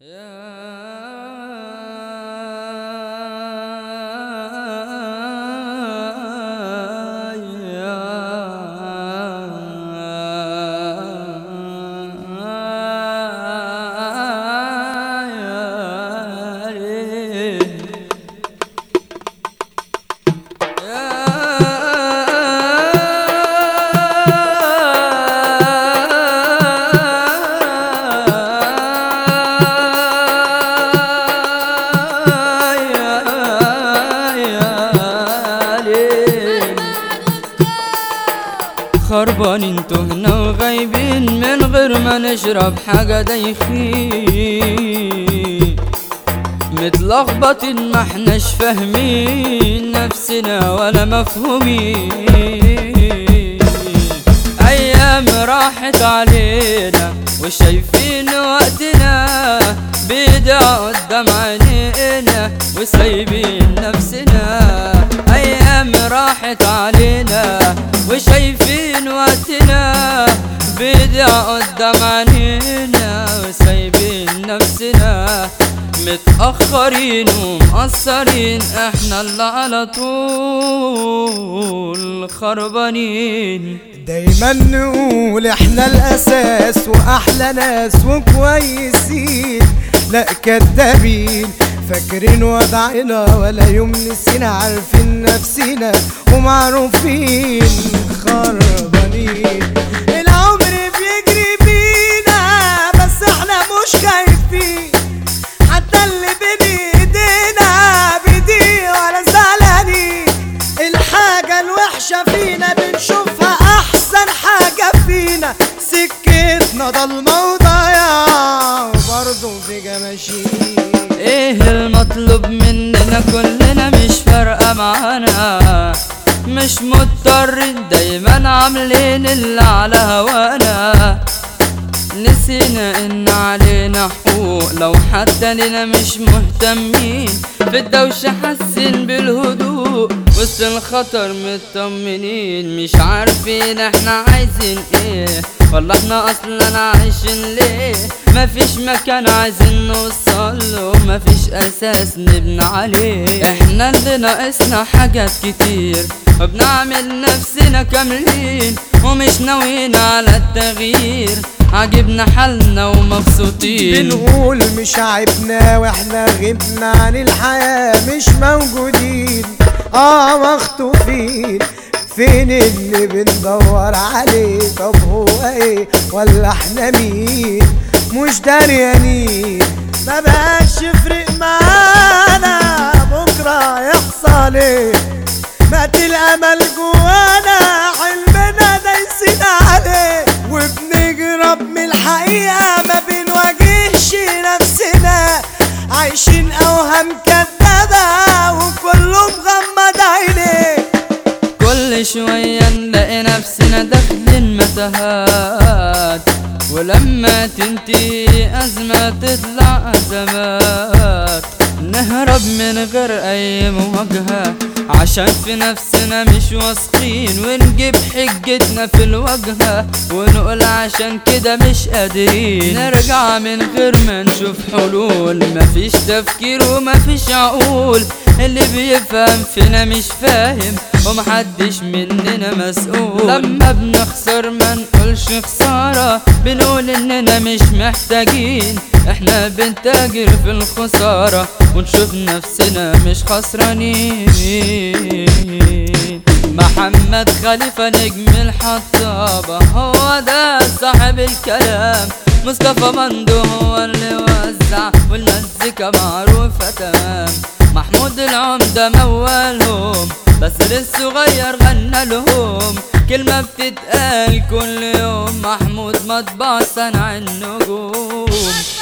خربانين تهنا وغايبين من غير ما نشرب حاجة دايخين متلخبطين ما احناش فاهمين نفسنا ولا مفهومين ايام راحت علينا وشايفين وقتنا بيدع قدام عينينا وسايبين نفسنا ايام راحت علينا وشايفين وقتنا بيدع قدام عينينا وسايبين نفسنا متأخرين ومقصرين احنا اللي على طول خربانين دايما نقول احنا الاساس واحلى ناس وكويسين لا كدابين فاكرين وضعنا ولا يوم نسينا عارفين نفسنا ومعروفين خربانين العمر بيجري بينا بس احنا مش خايفين حتى اللي بين ايدينا بيضيق ولا زعلانين الحاجة الوحشة فينا بنشوفها أحسن حاجة فينا سكتنا ضلمة وضياع وبرضه في جماشين ايه المطلوب مننا كلنا مش فارقة معانا مش مضطرين دايما عاملين اللي على هوانا نسينا ان علينا حقوق لو حتى لنا مش مهتمين في الدوشة حاسين بالهدوء وسط الخطر مطمنين مش عارفين احنا عايزين ايه والله احنا اصلا عايشين ليه مفيش مكان عايزين نوصل له مفيش اساس نبني عليه احنا اللي ناقصنا حاجات كتير وبنعمل نفسنا كاملين ومش ناويين على التغيير عجبنا حالنا ومبسوطين بنقول مش عيبنا واحنا غبنا عن الحياة مش موجودين اه مخطوفين فين اللي بندور عليه طب هو ايه ولا احنا مين مش دريانين ما بقاش يفرق معانا بكرة يحصل ايه مات الامل جوانا حلمنا دايسين عليه وبنجرب من الحقيقة ما بنواجهش نفسنا عايشين اوهام كدابة وكله مغمض عينيه كل شوية نلاقي نفسنا داخلين متاهات ولما تنتهي أزمة تطلع أزمات نهرب من غير أي مواجهة عشان في نفسنا مش واثقين ونجيب حجتنا في الواجهة ونقول عشان كده مش قادرين نرجع من غير ما نشوف حلول مفيش تفكير ومفيش عقول اللي بيفهم فينا مش فاهم ومحدش مننا مسؤول لما بنخسر ما نقولش خسارة بنقول اننا مش محتاجين احنا بنتاجر في الخسارة ونشوف نفسنا مش خسرانين محمد خليفة نجم الحطابة هو ده صاحب الكلام مصطفى مندو هو اللي وزع والمزيكا معروفة تمام محمود العمدة موالهم بس الصغير غنى لهم كلمة بتتقال كل يوم محمود مطبع صنع النجوم